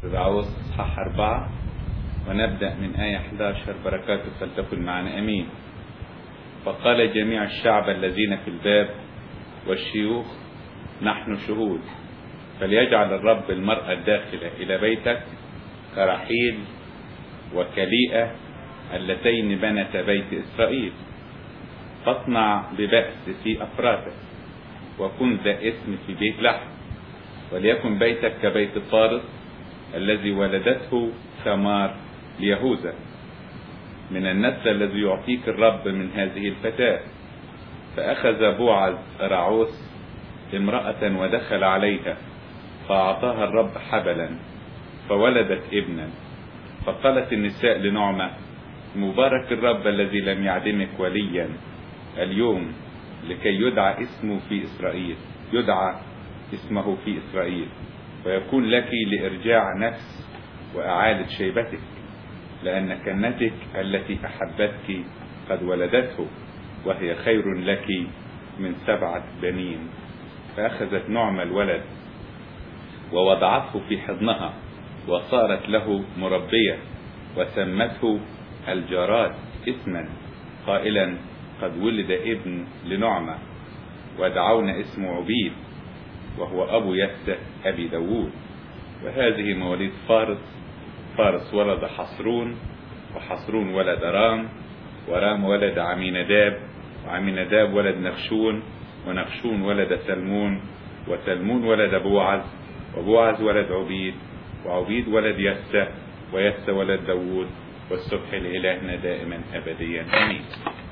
العوض اصحاح أربعة ونبدأ من آية 11 بركاته فلتكن معنا أمين فقال جميع الشعب الذين في الباب والشيوخ نحن شهود فليجعل الرب المرأة الداخلة إلى بيتك كرحيل وكليئة اللتين بنتا بيت إسرائيل فاصنع ببأس في أفرادك وكن ذا اسم في بيت لحم وليكن بيتك كبيت فارس الذي ولدته ثمار ليهوذا من النسل الذي يعطيك الرب من هذه الفتاة فأخذ بوعز رعوس امرأة ودخل عليها فأعطاها الرب حبلا فولدت ابنا فقالت النساء لنعمة مبارك الرب الذي لم يعدمك وليا اليوم لكي يدعى اسمه في إسرائيل يدعى اسمه في إسرائيل ويكون لك لإرجاع نفس وإعادة شيبتك لأن كنتك التي أحبتك قد ولدته وهي خير لك من سبعة بنين فأخذت نعمة الولد ووضعته في حضنها وصارت له مربية وسمته الجارات اسما قائلا قد ولد ابن لنعمة ودعونا اسمه عبيد وهو أبو يسة أبي داوود وهذه مواليد فارس فارس ولد حصرون وحصرون ولد رام ورام ولد عمينداب وعمينداب ولد نخشون ونخشون ولد سلمون وسلمون ولد بوعز وبوعز ولد عبيد وعبيد ولد يسة ويسة ولد داوود والسبح لإلهنا دائما أبديا أمين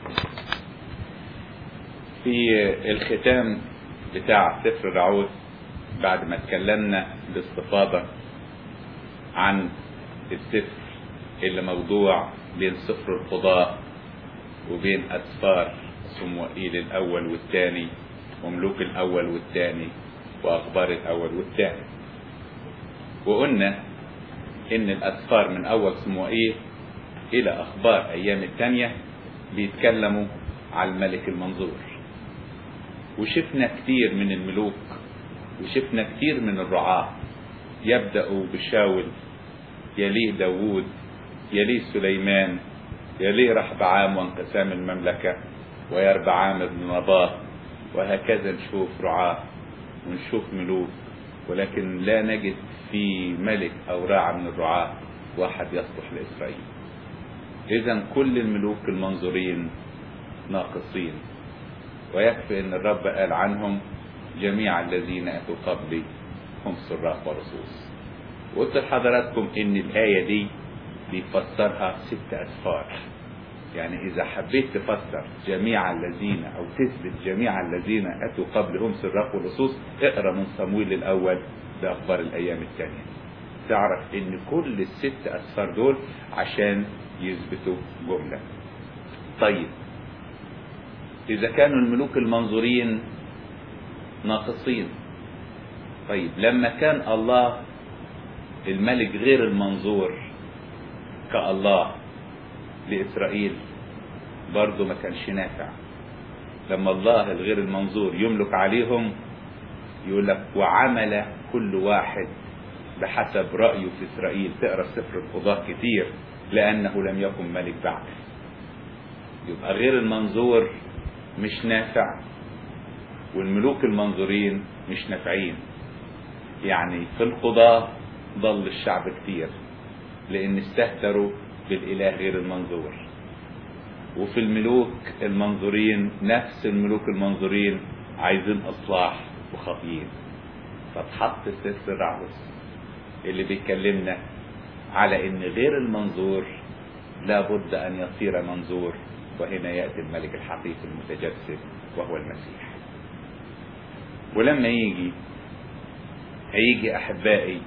في الختام بتاع سفر الرعود بعد ما اتكلمنا باستفاضة عن السفر اللي موضوع بين سفر القضاء وبين أسفار صموئيل الأول والثاني وملوك الأول والثاني وأخبار الأول والثاني وقلنا إن الأسفار من أول صموئيل إلى أخبار أيام الثانية بيتكلموا على الملك المنظور وشفنا كتير من الملوك وشفنا كتير من الرعاة يبدأوا بشاول يليه داوود يليه سليمان يليه رحبعام وانقسام المملكة ويربعام بن نباط وهكذا نشوف رعاة ونشوف ملوك ولكن لا نجد في ملك أو راعى من الرعاة واحد يصلح لإسرائيل إذا كل الملوك المنظورين ناقصين ويكفي ان الرب قال عنهم جميع الذين اتوا قبلي هم سراق ورصوص وقلت لحضراتكم ان الايه دي بيفسرها ست اسفار يعني اذا حبيت تفسر جميع الذين او تثبت جميع الذين اتوا قبل هم سراق ورصوص اقرا من صمويل الاول باخبار الايام الثانيه تعرف ان كل الست اسفار دول عشان يثبتوا جمله طيب إذا كانوا الملوك المنظورين ناقصين طيب لما كان الله الملك غير المنظور كالله لإسرائيل برضه ما كانش نافع لما الله الغير المنظور يملك عليهم يقول لك وعمل كل واحد بحسب رأيه في إسرائيل تقرأ سفر القضاة كتير لأنه لم يكن ملك بعد يبقى غير المنظور مش نافع والملوك المنظورين مش نافعين يعني في القضاة ضل الشعب كتير لان استهتروا بالاله غير المنظور وفي الملوك المنظورين نفس الملوك المنظورين عايزين اصلاح وخطيين فاتحط سفر الرعوس اللي بيكلمنا على ان غير المنظور لابد ان يصير منظور وهنا يأتي الملك الحقيقي المتجسد وهو المسيح ولما يجي هيجي أحبائي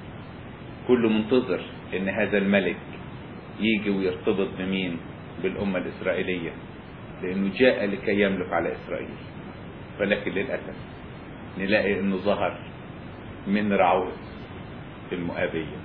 كل منتظر إن هذا الملك يجي ويرتبط بمين بالأمة الإسرائيلية لأنه جاء لكي يملك على إسرائيل ولكن للأسف نلاقي إنه ظهر من رعوز المؤابية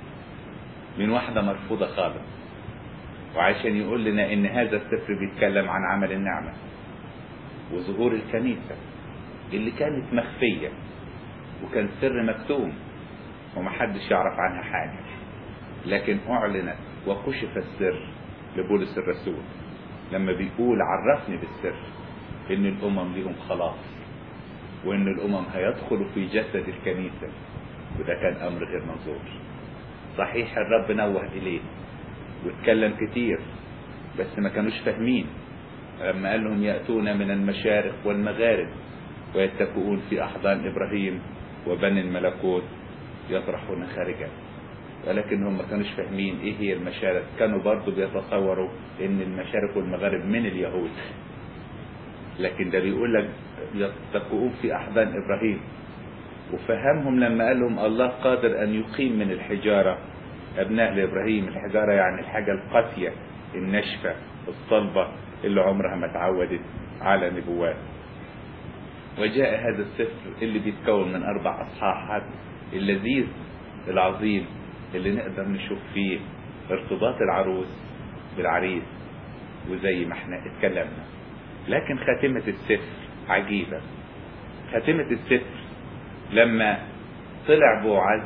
من واحدة مرفوضة خالص وعشان يقول لنا ان هذا السفر بيتكلم عن عمل النعمة وظهور الكنيسة اللي كانت مخفية وكان سر مكتوم ومحدش يعرف عنها حاجة لكن أعلنت وكشف السر لبولس الرسول لما بيقول عرفني بالسر إن الأمم ليهم خلاص وإن الأمم هيدخلوا في جسد الكنيسة وده كان أمر غير منظور صحيح الرب نوه إليه واتكلم كتير بس ما كانوش فاهمين لما قال لهم يأتون من المشارق والمغارب ويتكئون في أحضان إبراهيم وبني الملكوت يطرحون خارجا ولكن هم ما كانوش فاهمين ايه هي المشارق كانوا برضو بيتصوروا ان المشارق والمغارب من اليهود لكن ده بيقول لك يتكئون في احضان ابراهيم وفهمهم لما قال لهم الله قادر ان يقيم من الحجاره ابناء لابراهيم الحجاره يعني الحاجه القاسيه الناشفه الصلبه اللي عمرها ما اتعودت على نبوات وجاء هذا السفر اللي بيتكون من اربع اصحاحات اللذيذ العظيم اللي نقدر نشوف فيه ارتباط العروس بالعريس وزي ما احنا اتكلمنا لكن خاتمة السفر عجيبة خاتمة السفر لما طلع بوعز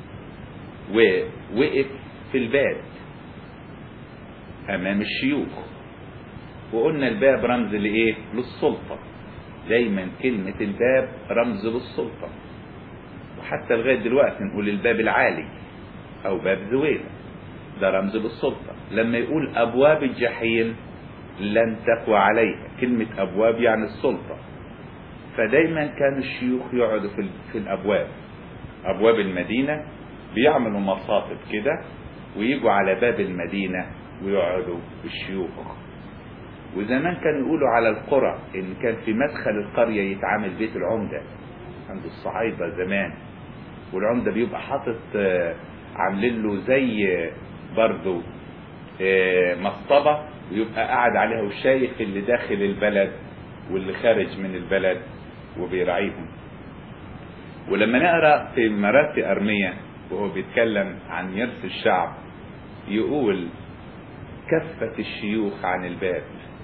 ووقف في الباب امام الشيوخ وقلنا الباب رمز لايه للسلطة دايما كلمة الباب رمز للسلطة وحتى لغاية دلوقتي نقول الباب العالي او باب زويلة ده رمز للسلطة لما يقول ابواب الجحيم لن تقوى عليها كلمة ابواب يعني السلطة فدايما كان الشيوخ يقعدوا في, في الابواب ابواب المدينة بيعملوا مصاطب كده ويجوا على باب المدينة ويقعدوا الشيوخ وزمان كانوا يقولوا على القرى ان كان في مدخل القرية يتعامل بيت العمدة عند الصعايدة زمان والعمدة بيبقى حاطط عاملين له زي برضه مصطبة ويبقى قاعد عليها وشايف اللي داخل البلد واللي خارج من البلد وبيراعيهم ولما نقرا في مراتي ارميه وهو بيتكلم عن يرث الشعب يقول كفت الشيوخ عن الباب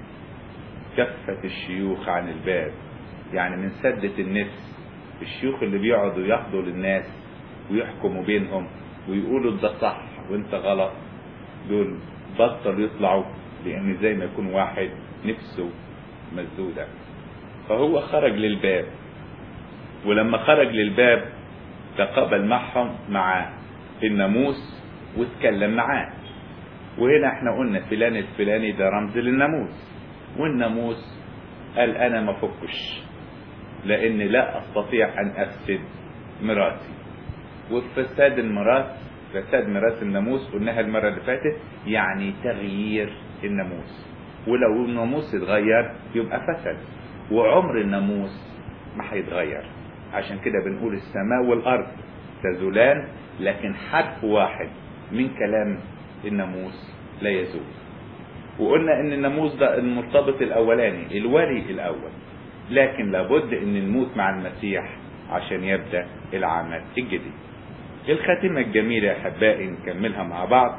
كفت الشيوخ عن الباب يعني من سدة النفس الشيوخ اللي بيقعدوا ياخدوا للناس ويحكموا بينهم ويقولوا ده صح وانت غلط دول بطلوا يطلعوا لان زي ما يكون واحد نفسه مسدودة فهو خرج للباب ولما خرج للباب تقابل معهم مع الناموس واتكلم معاه وهنا احنا قلنا فلان الفلاني ده رمز للناموس والناموس قال انا ما فكش لان لا استطيع ان افسد مراتي وفساد الميراث فساد ميراث الناموس قلناها المره اللي فاتت يعني تغيير الناموس ولو الناموس اتغير يبقى فسد وعمر الناموس ما هيتغير عشان كده بنقول السماء والارض تزولان لكن حرف واحد من كلام الناموس لا يزول وقلنا ان الناموس ده المرتبط الاولاني الولي الاول لكن لابد ان نموت مع المسيح عشان يبدا العمل الجديد الخاتمه الجميله يا احبائي نكملها مع بعض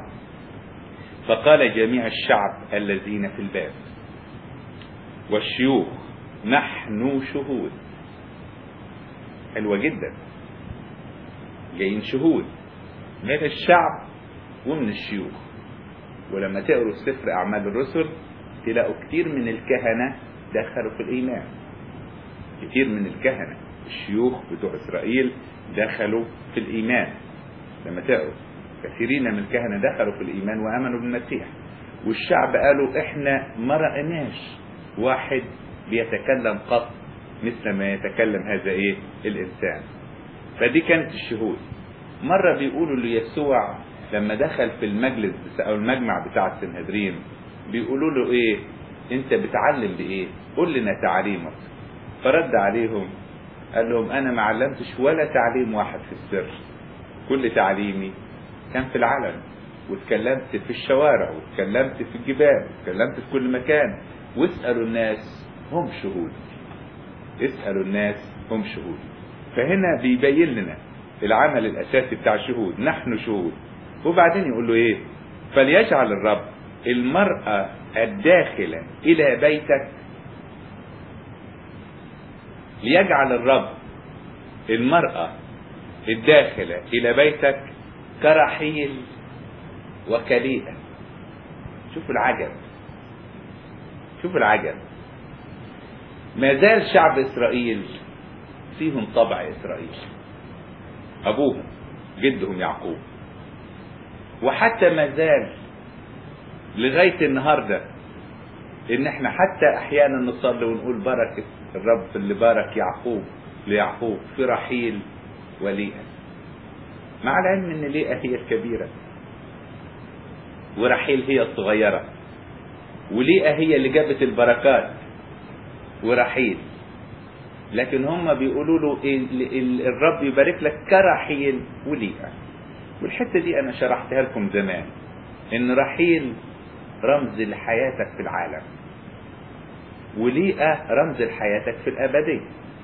فقال جميع الشعب الذين في الباب والشيوخ نحن شهود حلوه جدا جايين شهود من الشعب ومن الشيوخ ولما تقروا سفر اعمال الرسل تلاقوا كتير من الكهنه دخلوا في الايمان كتير من الكهنه الشيوخ بتوع اسرائيل دخلوا في الايمان لما تقروا كثيرين من الكهنه دخلوا في الايمان وامنوا بالمسيح والشعب قالوا احنا ما رأيناش واحد بيتكلم قط مثل ما يتكلم هذا ايه الانسان فدي كانت الشهود مرة بيقولوا ليسوع لما دخل في المجلس او المجمع بتاع السنهدرين بيقولوا له ايه انت بتعلم بايه قول لنا تعليمك فرد عليهم قال لهم انا ما علمتش ولا تعليم واحد في السر كل تعليمي كان في العلن واتكلمت في الشوارع واتكلمت في الجبال واتكلمت في كل مكان واسألوا الناس هم شهود اسألوا الناس هم شهود فهنا بيبين لنا العمل الأساسي بتاع الشهود نحن شهود وبعدين يقول له ايه فليجعل الرب المرأة الداخلة إلى بيتك ليجعل الرب المرأة الداخلة إلى بيتك كرحيل وكليئة شوفوا العجب شوفوا العجب ما زال شعب إسرائيل فيهم طبع إسرائيل أبوهم جدهم يعقوب وحتى ما زال لغاية النهاردة إن إحنا حتى أحيانا نصلي ونقول بركة الرب اللي بارك يعقوب ليعقوب في رحيل وليئة مع العلم إن ليئة هي الكبيرة ورحيل هي الصغيرة وليئة هي اللي جابت البركات ورحيل لكن هم بيقولوا له ال- ال- الرب يبارك لك كرحيل وليئة والحتة دي أنا شرحتها لكم زمان إن رحيل رمز لحياتك في العالم وليئة رمز لحياتك في الأبدية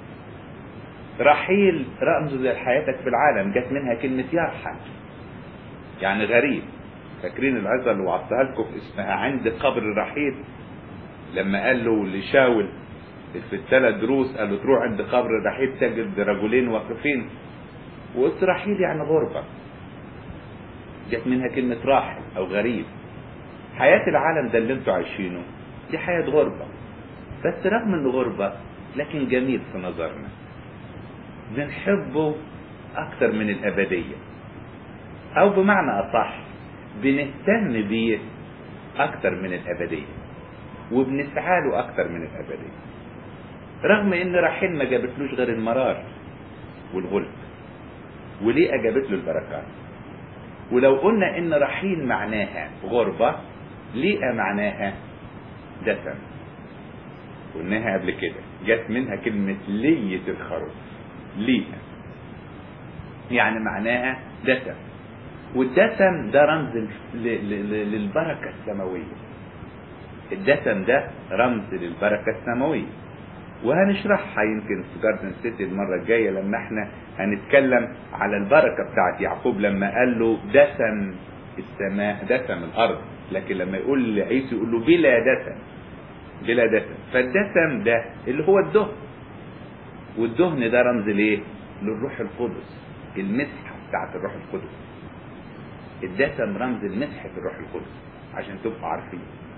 رحيل رمز لحياتك في العالم جت منها كلمة يرحل يعني غريب فاكرين العظة اللي وعدتها لكم في اسمها عند قبر رحيل لما قال له لشاول في الثلاث دروس قال له تروح عند قبر رحيل تجد رجلين واقفين وقلت رحيل يعني غربة جت منها كلمة راحل أو غريب حياة العالم ده اللي انتوا عايشينه دي حياة غربة بس رغم انه غربة لكن جميل في نظرنا بنحبه أكتر من الأبدية أو بمعنى أصح بنهتم بيه أكتر من الأبدية وبنسعى له أكتر من الأبدية رغم إن رحيل ما جابتلوش غير المرار والغلب وليه جابت له البركات ولو قلنا إن رحيل معناها غربة ليئة معناها دسم قلناها قبل كده جت منها كلمة لية الخروف ليئة يعني معناها دسم والدسم ده رمز ل- ل- ل- للبركة السماوية الدسم ده رمز للبركة السماوية وهنشرحها يمكن في جاردن سيتي المرة الجاية لما احنا هنتكلم على البركة بتاعت يعقوب لما قال له دسم السماء دسم الأرض لكن لما يقول لعيسى يقول له بلا دسم بلا دسم فالدسم ده اللي هو الدهن والدهن ده رمز ليه؟ للروح القدس المسحة بتاعت الروح القدس الدسم رمز المسحة الروح القدس عشان تبقوا عارفين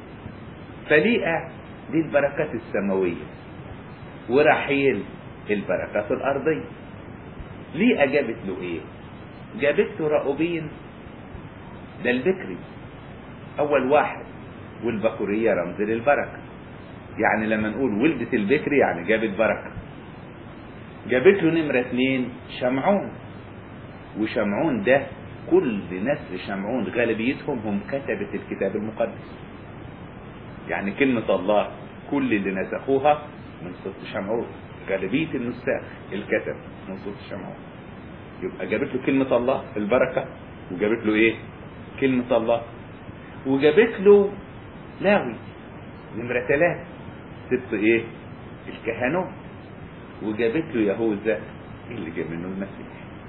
فليئة دي البركات السماوية ورحيل البركات الأرضية ليئة جابت له إيه؟ جابت له رأوبين ده البكري أول واحد والبكورية رمز للبركة يعني لما نقول ولدت البكري يعني جابت بركة جابت له نمرة اتنين شمعون وشمعون ده كل نسل شمعون غالبيتهم هم كتبة الكتاب المقدس يعني كلمة الله كل اللي نسخوها من صوت شمعون غالبية النساخ الكتب من صوت شمعون يبقى جابت له كلمة الله البركة وجابت له ايه كلمة الله وجابت له لاوي نمرة ثلاثة ست ايه الكهنوت وجابت له يهوذا اللي جاب منه المسيح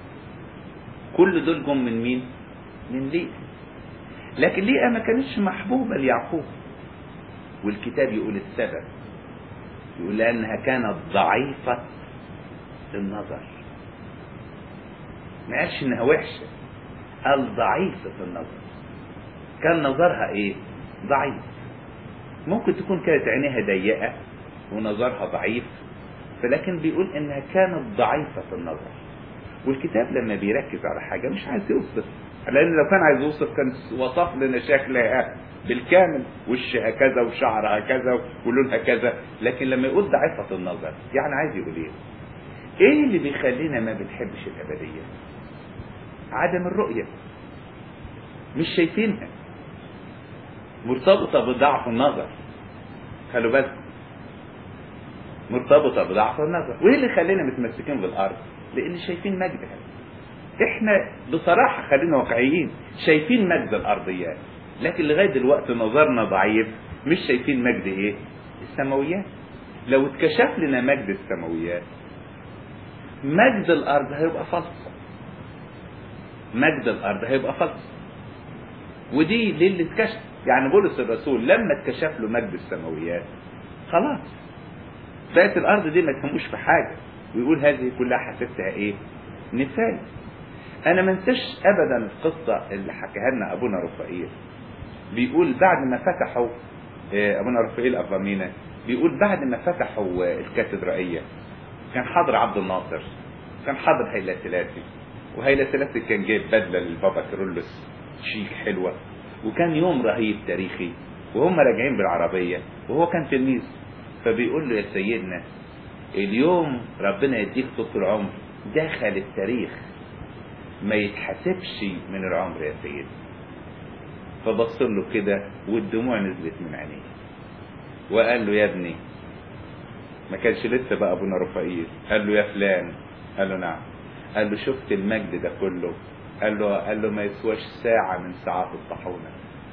كل دول جم من مين من ليئة لكن ليئة ما كانتش محبوبة ليعقوب والكتاب يقول السبب يقول لأنها كانت ضعيفة النظر ما قالش إنها وحشة قال ضعيفة النظر كان نظرها إيه ضعيف ممكن تكون كانت عينيها ضيقة ونظرها ضعيف فلكن بيقول إنها كانت ضعيفة النظر والكتاب لما بيركز على حاجة مش عايز يوصف لأن لو كان عايز يوصف كان وصف لنا شكلها بالكامل وشها كذا وشعرها كذا ولونها كذا لكن لما يقول ضعيفة النظر يعني عايز يقول ايه ايه اللي بيخلينا ما بنحبش الأبدية عدم الرؤية مش شايفينها مرتبطة بضعف النظر خلوا بالكم مرتبطة بضعف النظر وايه اللي خلينا متمسكين بالارض لان شايفين مجدها احنا بصراحة خلينا واقعيين شايفين مجد الارضيات لكن لغاية دلوقتي نظرنا ضعيف مش شايفين مجد ايه السماويات لو اتكشف لنا مجد السماويات مجد الارض هيبقى فلس مجد الارض هيبقى فلس ودي للي اتكشف يعني بولس الرسول لما اتكشف له مجد السماويات خلاص بقت الارض دي ما تهموش في حاجه ويقول هذه كلها حسبتها ايه نفاية انا ما انساش ابدا القصه اللي حكاها لنا ابونا رفائيل بيقول بعد ما فتحوا آه، ابونا رفائيل افامينا بيقول بعد ما فتحوا آه، الكاتدرائيه كان حاضر عبد الناصر كان حاضر هيلا سلاسي وهيلا سلاسي كان جايب بدله للبابا كيرلس شيك حلوه وكان يوم رهيب تاريخي وهم راجعين بالعربيه وهو كان تلميذ فبيقول له يا سيدنا اليوم ربنا يديك طول العمر دخل التاريخ ما يتحسبش من العمر يا سيدي فبص له كده والدموع نزلت من عينيه وقال له يا ابني ما كانش لسه بقى ابونا رفائيل قال له يا فلان قال له نعم قال له شفت المجد ده كله قال له قال له ما يسواش ساعة من ساعات الطاحونة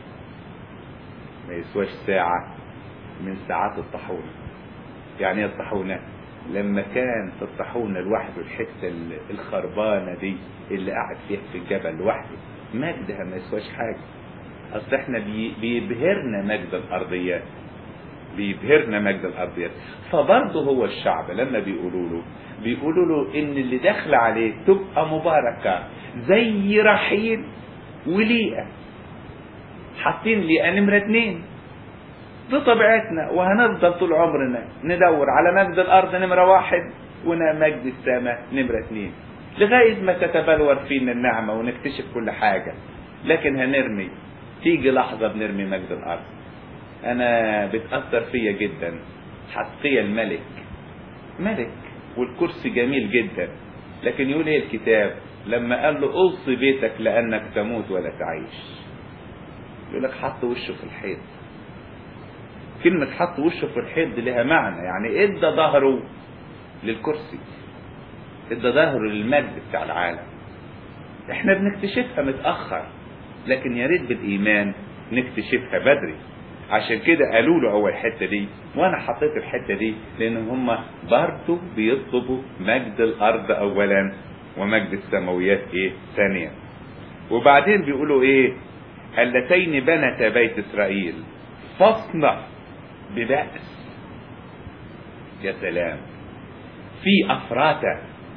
ما يسواش ساعة من ساعات الطاحونة يعني ايه الطاحونة لما كان في الطاحونة لوحده الحتة ال- الخربانة دي اللي قاعد فيها في الجبل لوحده مجدها ما يسواش حاجة اصل احنا بي- بيبهرنا مجد الارضيات بيبهرنا مجد الارضيات فبرضه هو الشعب لما بيقولوا له بيقولوا له ان اللي داخل عليه تبقى مباركه زي رحيل وليئه حاطين ليئه نمره اتنين دي طبيعتنا وهنفضل طول عمرنا ندور على مجد الارض نمره واحد ومجد السماء نمره اتنين لغايه ما تتبلور فينا النعمه ونكتشف كل حاجه لكن هنرمي تيجي لحظه بنرمي مجد الارض انا بتاثر فيا جدا حسقية الملك ملك والكرسي جميل جدا لكن يقول ايه الكتاب لما قال له اوصي بيتك لانك تموت ولا تعيش يقول لك حط وشه في الحيط كلمة حط وشه في الحيط دي لها معنى يعني ادى ظهره للكرسي ادى ظهره للمجد بتاع العالم احنا بنكتشفها متأخر لكن يا ريت بالإيمان نكتشفها بدري عشان كده قالوا له اول حته دي وانا حطيت الحته دي لان هم برضه بيطلبوا مجد الارض اولا ومجد السماويات ايه ثانيا وبعدين بيقولوا ايه اللتين بنتا بيت اسرائيل فاصنع ببأس يا سلام في افراته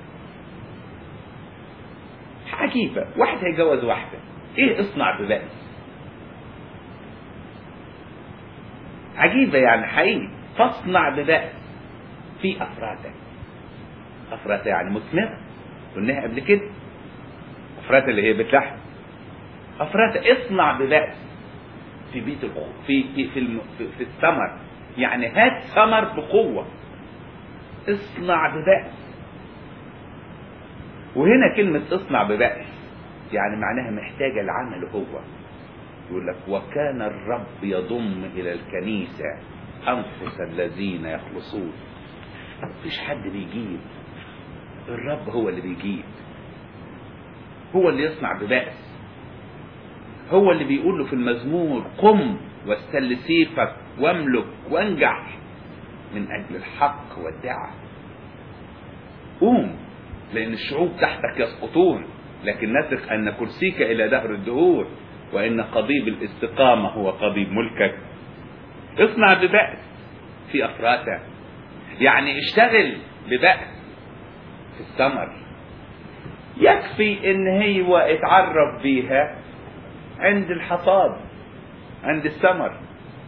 عجيبه واحد هيجوز واحده ايه اصنع ببأس عجيبة يعني حقيقي فاصنع ببأس في أفراتة أفراتة يعني مثمرة قلناها قبل كده أفراتة اللي هي بيت لحم أفراتة اصنع ببأس في بيت الخو في في في, الم... في, في الثمر يعني هات ثمر بقوة اصنع ببأس وهنا كلمة اصنع ببأس يعني معناها محتاجة العمل هو يقول لك وكان الرب يضم الى الكنيسه انفس الذين يخلصون مفيش حد بيجيب الرب هو اللي بيجيب هو اللي يصنع ببأس هو اللي بيقول له في المزمور قم واستل سيفك واملك وانجح من اجل الحق والدعة قوم لان الشعوب تحتك يسقطون لكن نثق ان كرسيك الى دهر الدهور وإن قضيب الاستقامة هو قضيب ملكك اصنع ببأس في أفراته يعني اشتغل ببأس في الثمر يكفي ان هو اتعرف بيها عند الحصاد عند الثمر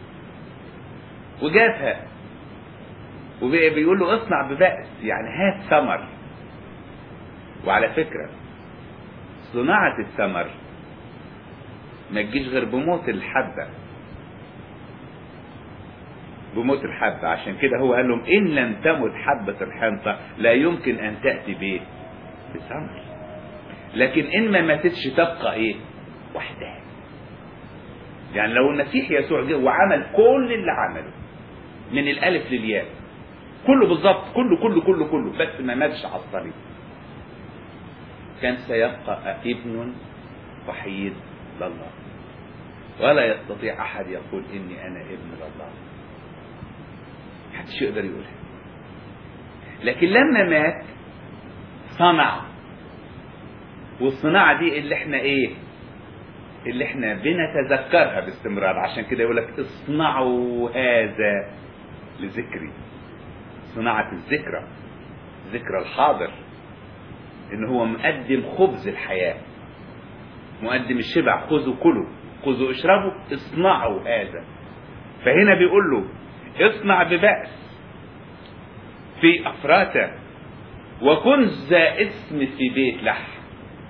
وجابها وبيقول له اصنع ببأس يعني هات ثمر وعلى فكرة صناعة الثمر ما تجيش غير بموت الحبة بموت الحبة عشان كده هو قال لهم إن لم تمت حبة الحنطة لا يمكن أن تأتي بإيه؟ بثمر لكن إن ما ماتتش تبقى إيه؟ وحدها يعني لو المسيح يسوع جه وعمل كل اللي عمله من الألف للياء كله بالظبط كله كله كله كله بس ما ماتش على الصليب كان سيبقى ابن وحيد لله ولا يستطيع احد يقول اني انا ابن لله محدش يقدر يقولها لكن لما مات صنع والصناعة دي اللي احنا ايه اللي احنا بنتذكرها باستمرار عشان كده يقول لك اصنعوا هذا لذكري صناعة الذكرى ذكرى الحاضر ان هو مقدم خبز الحياة مقدم الشبع خذوا كلوا خذوا اشربوا اصنعوا هذا فهنا بيقول له اصنع ببأس في أفراتة وكن ذا اسم في بيت لحم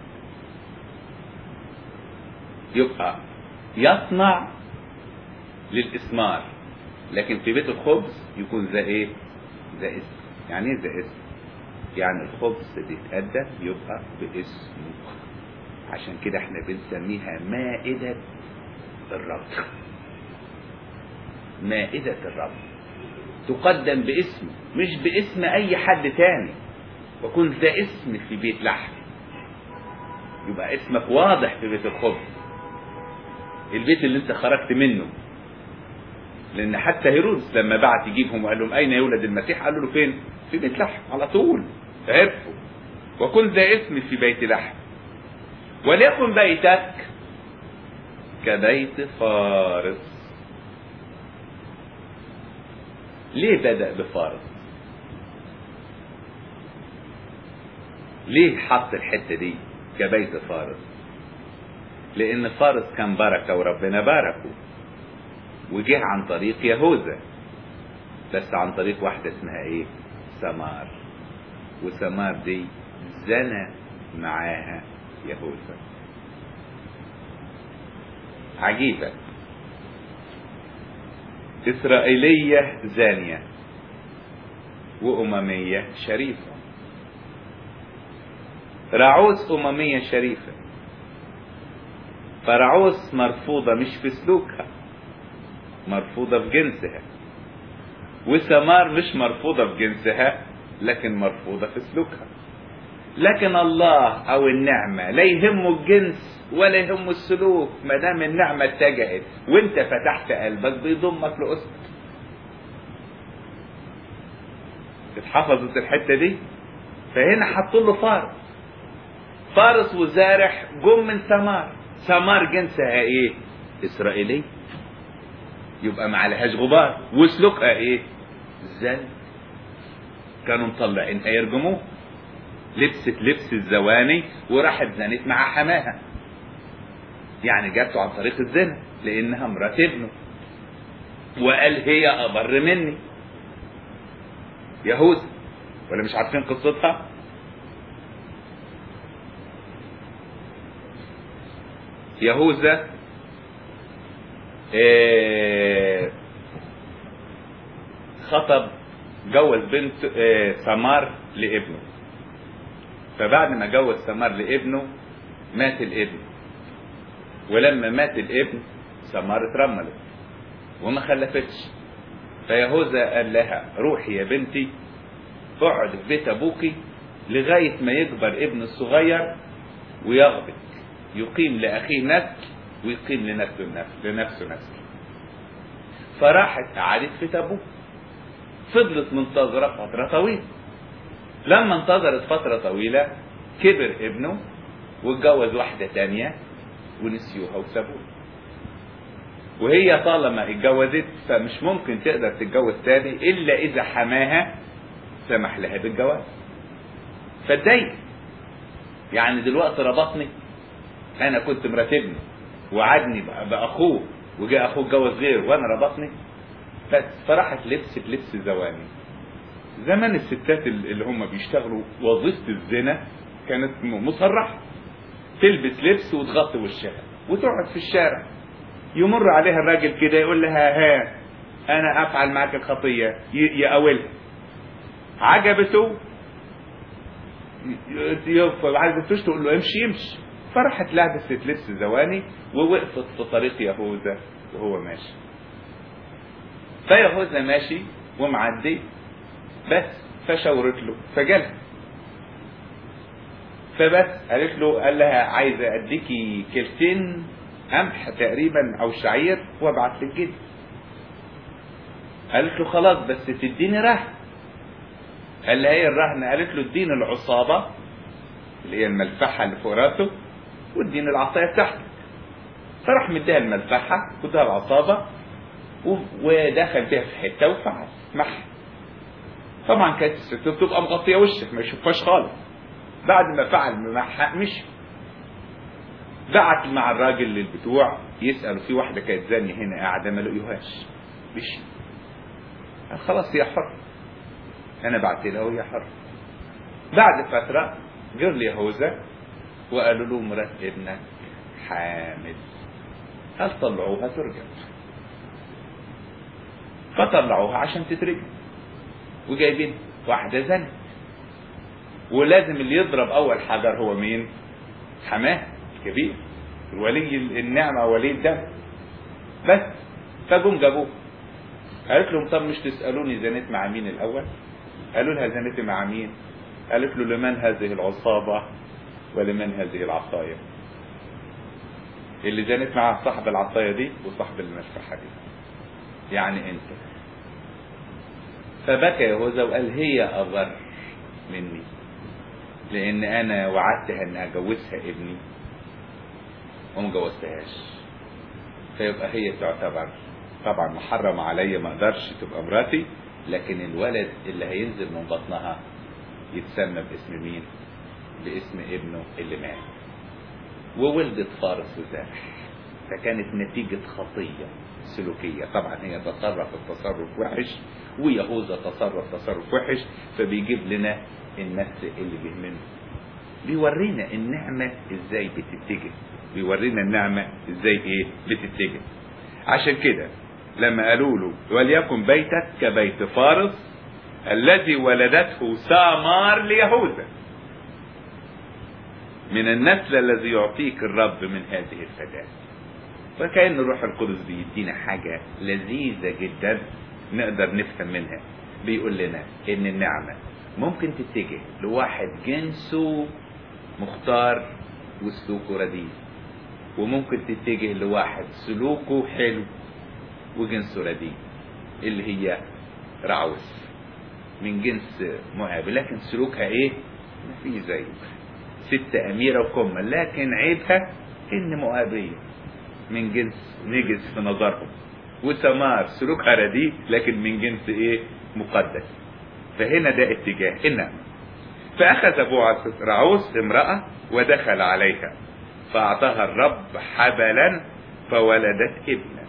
يبقى يصنع للإثمار لكن في بيت الخبز يكون ذا ايه ذا اسم يعني ايه ذا اسم يعني الخبز بيتقدم يبقى باسمه عشان كده احنا بنسميها مائدة الرب مائدة الرب تقدم باسمه مش باسم اي حد تاني وكن ذا اسم في بيت لحم يبقى اسمك واضح في بيت الخبز البيت اللي انت خرجت منه لان حتى هيرودس لما بعت يجيبهم وقال لهم اين يولد المسيح قالوا له فين في بيت لحم على طول عرفوا وكن ذا اسم في بيت لحم وليكن بيتك كبيت فارس ليه بدأ بفارس ليه حط الحتة دي كبيت فارس لان فارس كان بركة وربنا باركه وجه عن طريق يهوذا بس عن طريق واحدة اسمها ايه سمار وسمار دي زنى معاها يهوذا عجيبة إسرائيلية زانية وأممية شريفة رعوس أممية شريفة فرعوس مرفوضة مش في سلوكها مرفوضة في جنسها وسمار مش مرفوضة في جنسها لكن مرفوضة في سلوكها لكن الله او النعمة لا يهمه الجنس ولا يهمه السلوك ما دام النعمة اتجهت وانت فتحت قلبك بيضمك لأسرك اتحفظت الحتة دي فهنا حطوا له فارس فارس وزارح جم من سمار سمار جنسها ايه اسرائيلي يبقى ما عليهاش غبار وسلوكها ايه زن كانوا مطلعين هيرجموه لبست لبس الزواني وراحت زنت مع حماها يعني جابته عن طريق الزنا لانها مرات ابنه وقال هي ابر مني يهوذا ولا مش عارفين قصتها يهوذا آه، خطب جوز بنت آه، سمار لابنه فبعد ما جوز سمار لابنه مات الابن ولما مات الابن سمار اترملت وما خلفتش فيهوذا قال لها روحي يا بنتي اقعد في بيت ابوكي لغايه ما يكبر ابن الصغير ويغبط يقيم لاخيه نسل ويقيم لنفسه النسل لنفسه نسل فراحت قعدت في تابوت فضلت منتظرة فترة طويلة لما انتظرت فترة طويلة كبر ابنه واتجوز واحدة تانية ونسيوها وسابوها وهي طالما اتجوزت فمش ممكن تقدر تتجوز تاني الا اذا حماها سمح لها بالجواز فاتضايق يعني دلوقتي ربطني انا كنت مراتبني وعدني باخوه وجاء اخوه اتجوز غيره وانا ربطني بس فراحت لبست لبس زواني زمان الستات اللي هم بيشتغلوا وظيفة الزنا كانت مصرحة تلبس لبس وتغطي وشها وتقعد في الشارع يمر عليها الراجل كده يقول لها ها انا افعل معك الخطية يقاولها عجبته عجبتوش تقول له امشي امشي فراحت لابست لبس زواني ووقفت في طريق يهوذا وهو ماشي فيهوذا ماشي ومعدي بس فشاورت له فجالها فبس قالت له قال لها عايزه اديكي كيلتين قمح تقريبا او شعير وابعت لك جدي قالت له خلاص بس تديني رهن قال لها ايه الرهن قالت له اديني العصابه اللي هي الملفحه اللي فوق راسه واديني العصايه بتاعتك فراح مديها الملفحه واداها العصابه ودخل بيها في حته وفعل محل طبعا كانت الست بتبقى مغطيه وشك ما يشوفهاش خالص بعد ما فعل معها مشي بعت مع الراجل للبتوع يسألوا في واحدة كانت زانية هنا قاعدة ما لقيوهاش مشي قال خلاص هي حر أنا بعت لها وهي حر بعد فترة جر لي يهوذا وقالوا له مرات ابنك حامل هل طلعوها ترجم فطلعوها عشان تترجم وجايبين واحدة زنت ولازم اللي يضرب أول حجر هو مين؟ حماه الكبير ولي النعمة ولي الدم بس فجم جابوه قالت لهم طب مش تسألوني زنيت مع مين الأول؟ قالوا لها زنيت مع مين؟ قالت له لمن هذه العصابة ولمن هذه العصاية اللي زنت مع صاحب العصاية دي وصاحب المسفحة دي يعني انت فبكى يهوذا وقال هي أضر مني لأن أنا وعدتها إن أجوزها ابني وما جوزتهاش فيبقى هي تعتبر طبعا محرم عليا ما اقدرش تبقى مراتي لكن الولد اللي هينزل من بطنها يتسمى باسم مين؟ باسم ابنه اللي مات وولدت فارس وزارح فكانت نتيجة خطية سلوكية طبعا هي تصرفت تصرف وحش ويهوذا تصرف تصرف وحش فبيجيب لنا النسل اللي جه منه بيورينا النعمة ازاي بتتجه بيورينا النعمة ازاي ايه بتتجه عشان كده لما قالوا له وليكن بيتك كبيت فارس الذي ولدته سامار ليهوذا من النسل الذي يعطيك الرب من هذه الفتاة فكأن الروح القدس بيدينا حاجة لذيذة جدا نقدر نفهم منها بيقول لنا ان النعمة ممكن تتجه لواحد جنسه مختار وسلوكه رديء وممكن تتجه لواحد سلوكه حلو وجنسه رديء اللي هي رعوس من جنس مؤاب لكن سلوكها ايه ما في زيه ست أميرة وكمة لكن عيبها إن مؤابية من جنس نجس في نظرهم وسمار سلوكها رديء لكن من جنس إيه مقدس فهنا ده اتجاه النعمة فأخذ بوعز رعوس امرأة ودخل عليها فأعطاها الرب حبلا فولدت ابنا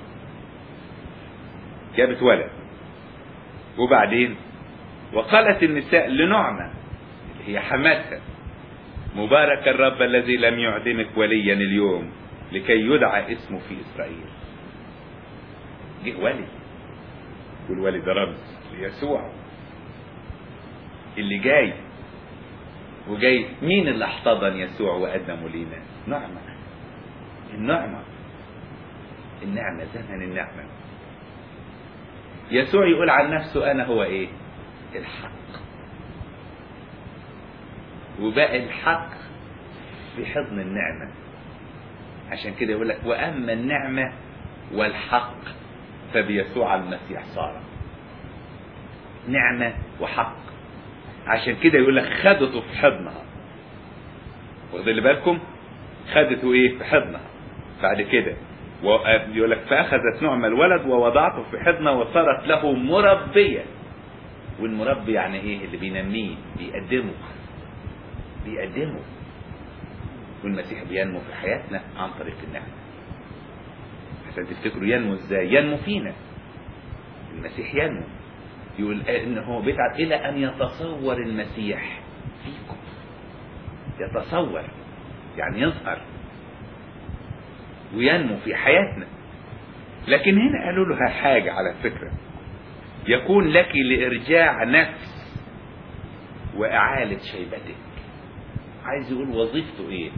جابت ولد وبعدين وقالت النساء لنعمة اللي هي حماتها مبارك الرب الذي لم يعدمك وليا اليوم لكي يدعى اسمه في إسرائيل جه ولي والولي ده رمز ليسوع اللي جاي وجاي مين اللي احتضن يسوع وقدمه لينا نعمة النعمة النعمة زمن النعمة يسوع يقول عن نفسه أنا هو إيه الحق وباقي الحق في حضن النعمة عشان كده يقول لك وأما النعمة والحق فبيسوع المسيح صار نعمة وحق عشان كده يقول لك خدته في حضنها واخدين بالكم خدته ايه في حضنها بعد كده يقول لك فاخذت نعمة الولد ووضعته في حضنها وصارت له مربية والمربي يعني ايه اللي بينميه بيقدمه بيقدمه والمسيح بينمو في حياتنا عن طريق النعمة عشان تفتكروا ينمو ازاي ينمو فينا المسيح ينمو يقول ان هو بيتعب الى ان يتصور المسيح فيكم يتصور يعني يظهر وينمو في حياتنا لكن هنا قالوا له حاجة على فكرة يكون لك لإرجاع نفس وإعالة شيبتك عايز يقول وظيفته ايه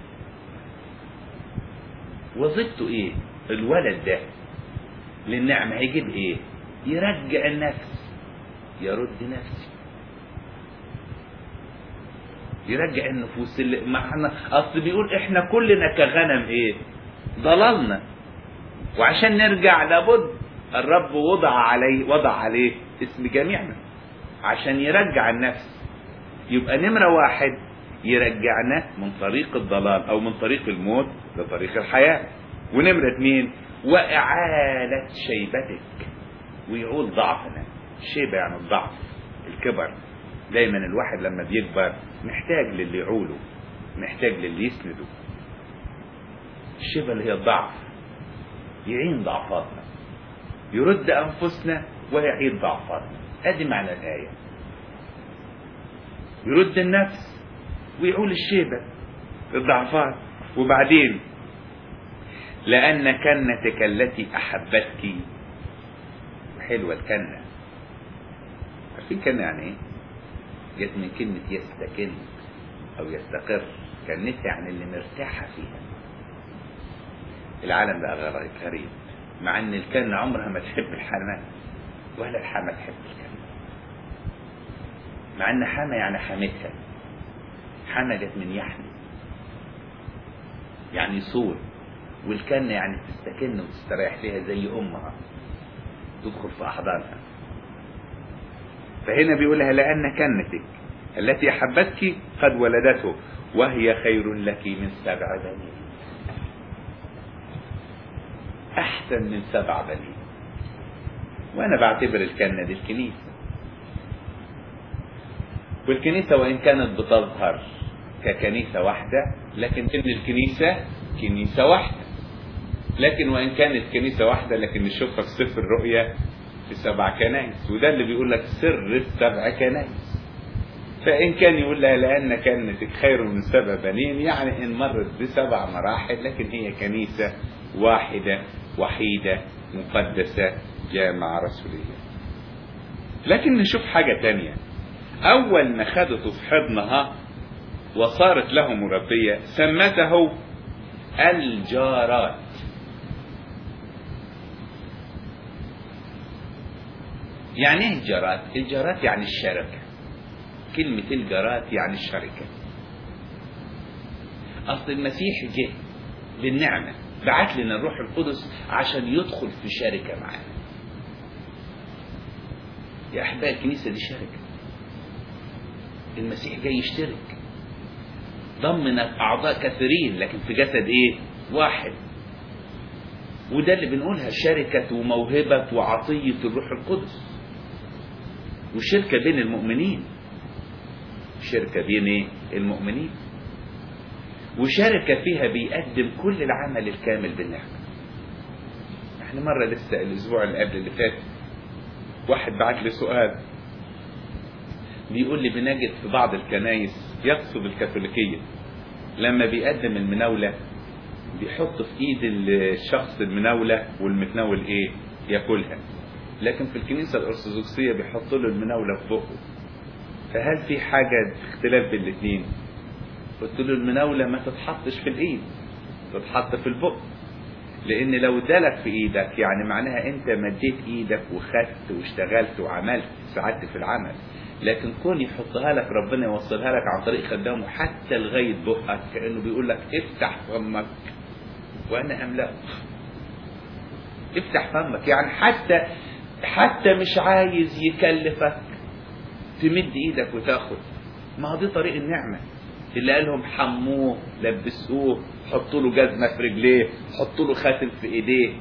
وظيفته ايه الولد ده للنعمة هيجيب ايه يرجع النفس يرد نفسي يرجع النفوس اللي معنا اصل بيقول احنا كلنا كغنم ايه ضللنا وعشان نرجع لابد الرب وضع عليه وضع عليه اسم جميعنا عشان يرجع النفس يبقى نمرة واحد يرجعنا من طريق الضلال او من طريق الموت لطريق الحياة ونمرة اتنين وإعالة شيبتك ويعول ضعفنا الشيبة يعني الضعف الكبر دايما الواحد لما بيكبر محتاج للي يعوله محتاج للي يسنده الشبه اللي هي الضعف يعين ضعفاتنا يرد أنفسنا ويعيد ضعفاتنا ادي معنى الآية يرد النفس ويعول الشيبة الضعفات وبعدين لأن كنتك التي أحبتك حلوة الكنة عارفين كنة يعني ايه؟ جت من كلمة يستكن أو يستقر كنتها يعني اللي مرتاحة فيها العالم بقى غريب مع ان الكنة عمرها ما تحب الحمى ولا الحمى تحب الكنة مع ان حمى يعني حمتها حمى جت من يحمي يعني صول والكنة يعني تستكن وتستريح فيها زي أمها تدخل في أحضانها فهنا بيقولها لأن كنتك التي أحبتك قد ولدته وهي خير لك من سبع بنين أحسن من سبع بنين وأنا بعتبر الكنة دي الكنيسة والكنيسة وإن كانت بتظهر ككنيسة واحدة لكن إن الكنيسة كنيسة واحدة لكن وإن كانت كنيسة واحدة لكن نشوفها في سفر الرؤيا في سبع كنائس وده اللي بيقول لك سر السبع كنائس فإن كان يقول لها لأن كنتك خير من سبع بنين يعني إن مرت بسبع مراحل لكن هي كنيسة واحدة وحيدة مقدسة جامعة رسولية لكن نشوف حاجة تانية أول ما خدته في حضنها وصارت له مربية سمته الجارات يعني ايه الجارات الجارات يعني الشركة كلمة الجارات يعني الشركة أصل المسيح جه بالنعمة بعت لنا الروح القدس عشان يدخل في شركة معانا يا أحبائي الكنيسة دي شركة المسيح جاي يشترك ضمن أعضاء كثيرين لكن في جسد إيه؟ واحد وده اللي بنقولها شركة وموهبة وعطية الروح القدس وشركة بين المؤمنين شركة بين إيه؟ المؤمنين وشركة فيها بيقدم كل العمل الكامل بالنعمة احنا مرة لسه الأسبوع اللي قبل اللي فات واحد بعت لي سؤال بيقول لي بنجد في بعض الكنايس يقصد الكاثوليكية لما بيقدم المناولة بيحط في ايد الشخص المناولة والمتناول ايه ياكلها لكن في الكنيسة الأرثوذكسية بيحط له المناولة في بقه فهل في حاجة اختلاف بين الاثنين قلت له المناولة ما تتحطش في الايد تتحط في البق لان لو ادالك في ايدك يعني معناها انت مديت ايدك وخدت واشتغلت وعملت ساعدت في العمل لكن كون يحطها لك ربنا يوصلها لك عن طريق خدامه حتى لغايه بقك كانه بيقول لك افتح فمك وانا املاه افتح فمك يعني حتى حتى مش عايز يكلفك تمد ايدك وتاخد ما هو دي طريق النعمه اللي قالهم حموه لبسوه حطوا له جزمه في رجليه حطوا له خاتم في ايديه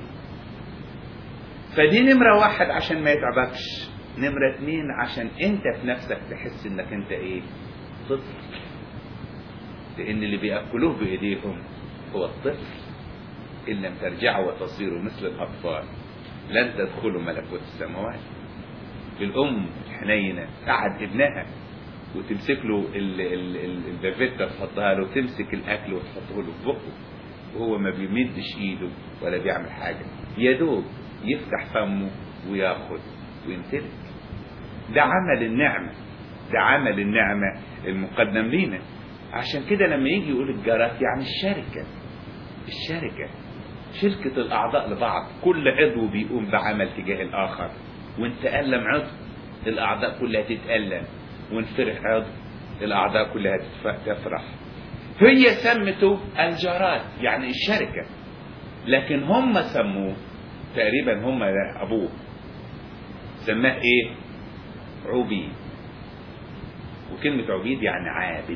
فدي نمره واحد عشان ما يتعبكش نمرة اتنين عشان انت في نفسك تحس انك انت ايه طفل لان اللي بيأكلوه بايديهم هو الطفل ان لم ترجعوا وتصيروا مثل الاطفال لن تدخلوا ملكوت السماوات الام الحنينة قعد ابنها وتمسك له البافيتا تحطها له وتمسك الاكل وتحطه له في بقه وهو ما بيمدش ايده ولا بيعمل حاجة يا دوب يفتح فمه وياخد ويمتلك ده عمل النعمة ده عمل النعمة المقدم لينا عشان كده لما يجي يقول الجارات يعني الشركة الشركة شركة الأعضاء لبعض كل عضو بيقوم بعمل تجاه الآخر وإن تألم عضو الأعضاء كلها تتألم وإن فرح عضو الأعضاء كلها تفرح هي سمته الجارات يعني الشركة لكن هم سموه تقريبا هم أبوه سماه ايه عبيد وكلمة عبيد يعني عابد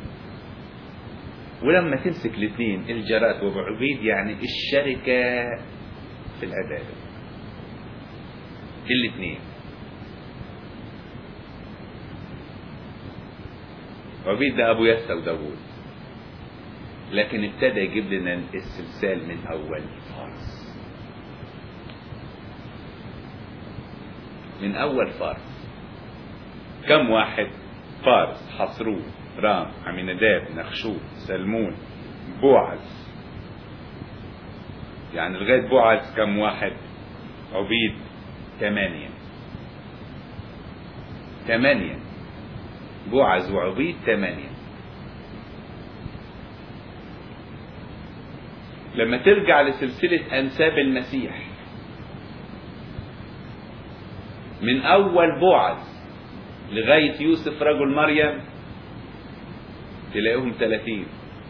ولما تمسك الاثنين الجرات وعبيد يعني الشركة في العبادة الاثنين عبيد ده ابو يسى وداوود لكن ابتدى يجيب لنا السلسال من اول فارس من اول فارس كم واحد فارس حصرون رام عميناداب نخشون سلمون بوعز يعني لغاية بوعز كم واحد عبيد ثمانية ثمانية بوعز وعبيد ثمانية لما ترجع لسلسلة أنساب المسيح من أول بوعز لغاية يوسف رجل مريم تلاقيهم ثلاثين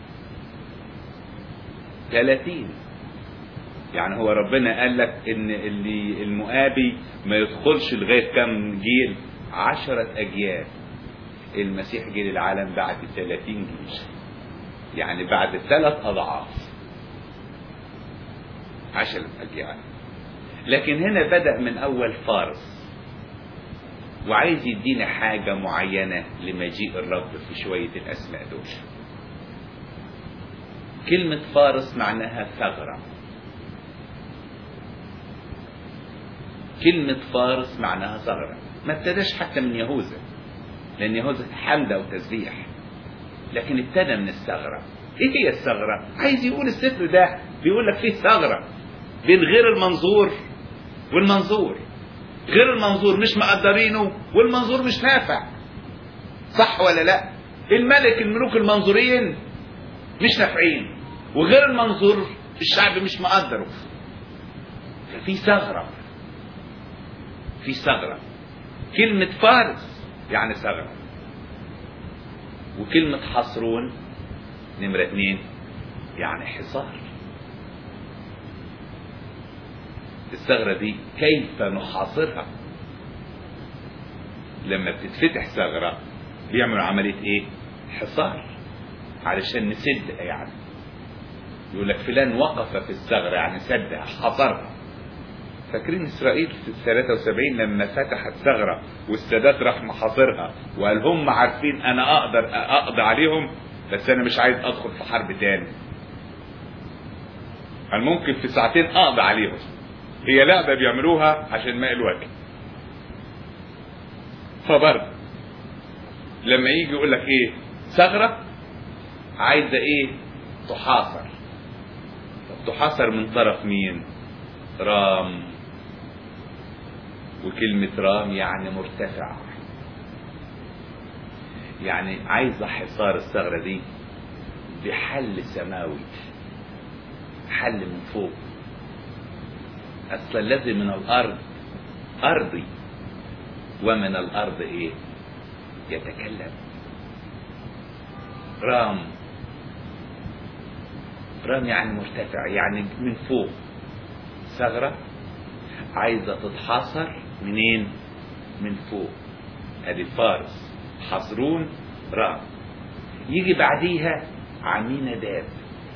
ثلاثين يعني هو ربنا قال لك ان اللي المؤابي ما يدخلش لغايه كم جيل عشرة اجيال المسيح جه للعالم بعد 30 جيل يعني بعد ثلاث اضعاف عشرة اجيال لكن هنا بدأ من اول فارس وعايز يدينا حاجة معينة لمجيء الرب في شوية الاسماء دول كلمة فارس معناها ثغرة كلمة فارس معناها ثغرة ما ابتداش حتى من يهوذا لأن يهوذا حمدة وتسبيح لكن ابتدى من الثغرة ايه هي الثغرة عايز يقول السفر ده بيقول لك فيه ثغرة بين غير المنظور والمنظور غير المنظور مش مقدرينه والمنظور مش نافع صح ولا لا الملك الملوك المنظورين مش نافعين وغير المنظور الشعب مش مقدره ففي ثغرة في ثغرة كلمة فارس يعني ثغرة وكلمة حصرون نمرة اتنين يعني حصار الثغرة دي كيف نحاصرها لما بتتفتح ثغرة بيعملوا عملية ايه حصار علشان نسدها يعني يقول لك فلان وقف في الثغرة يعني سدها حصرها فاكرين اسرائيل في 73 لما فتحت ثغرة والسادات راح محاصرها وقال هم عارفين انا اقدر اقضي عليهم بس انا مش عايز ادخل في حرب تاني قال ممكن في ساعتين اقضي عليهم هي لعبة بيعملوها عشان ماء الوجه فبرضه لما يجي يقول لك ايه ثغرة عايزة ايه تحاصر طب تحاصر من طرف مين رام وكلمة رام يعني مرتفع يعني عايزة حصار الثغرة دي بحل سماوي حل من فوق أصل الذي من الأرض أرضي ومن الأرض إيه يتكلم رام رام يعني مرتفع يعني من فوق ثغرة عايزة تتحاصر منين من فوق ادي فارس حصرون رام يجي بعديها عمينة داب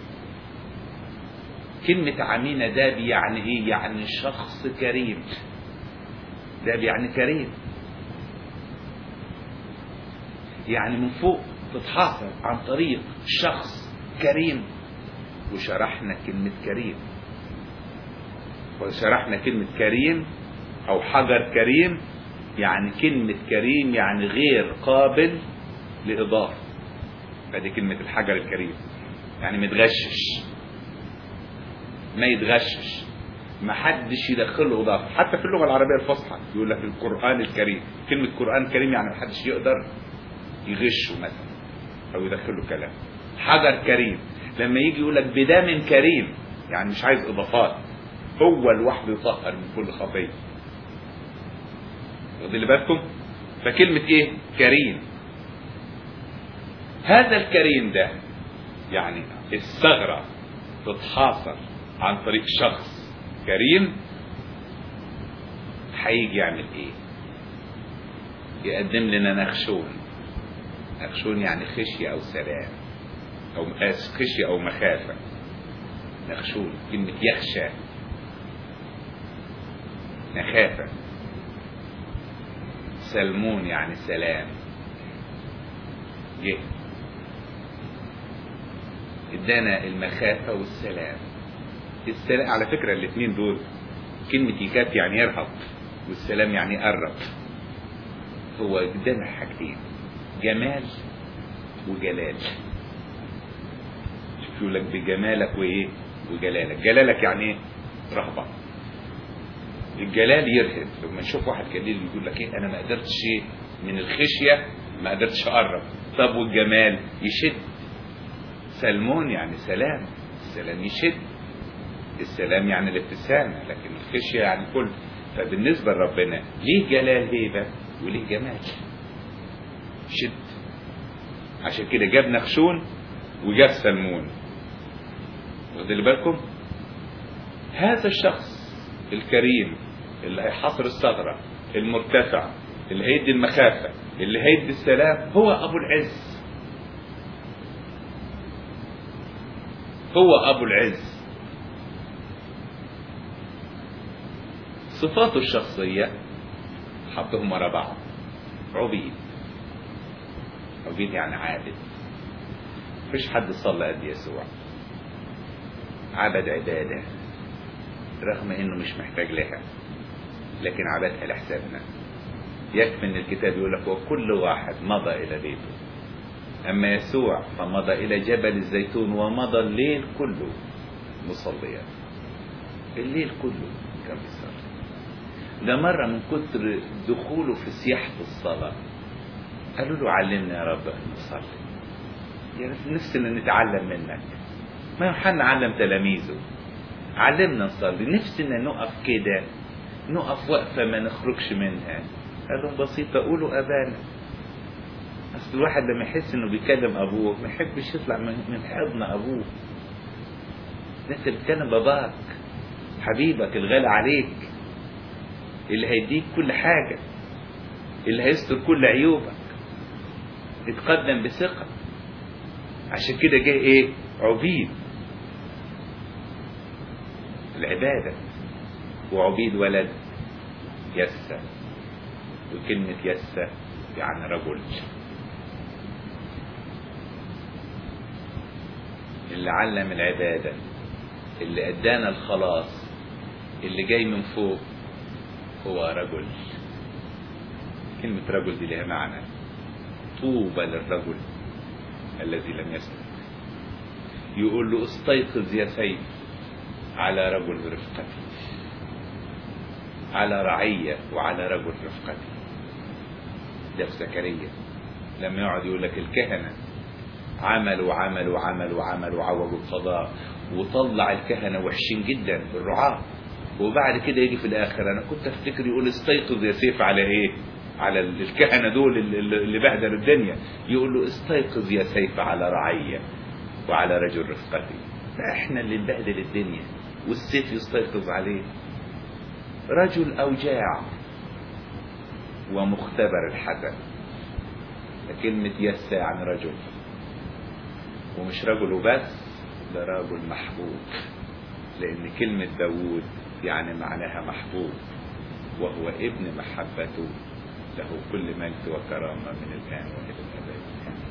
كلمة عمينة داب يعني ايه يعني شخص كريم داب يعني كريم يعني من فوق تتحاصر عن طريق شخص كريم وشرحنا كلمة كريم وشرحنا كلمة كريم أو حجر كريم يعني كلمة كريم يعني غير قابل لإضافة فدي كلمة الحجر الكريم يعني متغشش ما يتغشش ما حدش يدخله إضافة حتى في اللغة العربية الفصحى يقول لك القرآن الكريم كلمة قرآن كريم يعني ما حدش يقدر يغشه مثلا أو يدخله كلام حجر كريم لما يجي يقول لك بدم كريم يعني مش عايز إضافات هو لوحده يطهر من كل خطيه واخدين بالكم فكلمة ايه كريم هذا الكريم ده يعني الثغرة تتحاصر عن طريق شخص كريم هيجي يعمل ايه يقدم لنا نخشون نخشون يعني خشية او سلام او خشية او مخافة نخشون كلمة يخشى مخافة سلمون يعني سلام جه ادانا المخافة والسلام السلام على فكرة الاثنين دول كلمة يكاف يعني يرهب والسلام يعني قرب هو ادانا حاجتين جمال وجلال شوف يقول لك بجمالك وايه وجلالك جلالك يعني ايه رهبة الجلال يرهب لما نشوف واحد جليل يقول لك ايه انا ما قدرتش ايه من الخشية ما قدرتش اقرب طب والجمال يشد سلمون يعني سلام السلام يشد السلام يعني الابتسامة لكن الخشية يعني كل فبالنسبة لربنا ليه جلال هيبة وليه جمال شد عشان كده جاب نخشون وجاب سلمون واخدين بالكم هذا الشخص الكريم اللي هيحاصر الثغرة المرتفع اللي هيدي المخافة اللي هيدي السلام هو أبو العز هو أبو العز صفاته الشخصية حطهم ورا بعض عبيد عبيد يعني عابد مفيش حد صلى قد يسوع عبد عبادة رغم انه مش محتاج لها لكن عبدها لحسابنا يكفي ان الكتاب يقول لك وكل واحد مضى الى بيته اما يسوع فمضى الى جبل الزيتون ومضى الليل كله مصليا الليل كله كان بيصلي ده مرة من كتر دخوله في سياحة الصلاة قالوا له علمنا يا رب أن نصلي يعني نفسنا نتعلم منك ما يوحنا علم تلاميذه علمنا نصلي نفسنا نقف كده نقف وقفة ما نخرجش منها قال لهم بسيطة قولوا أبانا أصل الواحد لما يحس إنه بيكلم أبوه ما يحبش يطلع من من حضن أبوه ده أنت بتكلم باباك حبيبك الغالي عليك اللي هيديك كل حاجة اللي هيستر كل عيوبك اتقدم بثقة عشان كده جه ايه عبيد العبادة وعبيد ولد يسى وكلمة يسى يعني رجل اللي علم العبادة اللي ادانا الخلاص اللي جاي من فوق هو رجل كلمة رجل دي لها معنى طوبى للرجل الذي لم يسلك يقول له استيقظ يا سيف على رجل رفقتي على رعية وعلى رجل رفقتي ده في زكريا لما يقعد يقول لك الكهنة عملوا عملوا عملوا عملوا عوجوا القضاء وطلع الكهنة وحشين جدا الرعاة وبعد كده يجي في الاخر انا كنت افتكر يقول استيقظ يا سيف على ايه على الكهنة دول اللي بهدلوا الدنيا يقول له استيقظ يا سيف على رعية وعلى رجل رفقتي احنا اللي نبهدل الدنيا والسيف يستيقظ عليه رجل اوجاع ومختبر الحزن كلمة يسى يعني رجل ومش رجل وبس ده رجل محبوب لأن كلمة داوود يعني معناها محبوب وهو ابن محبته له كل مجد وكرامة من الآن وإلى الأبد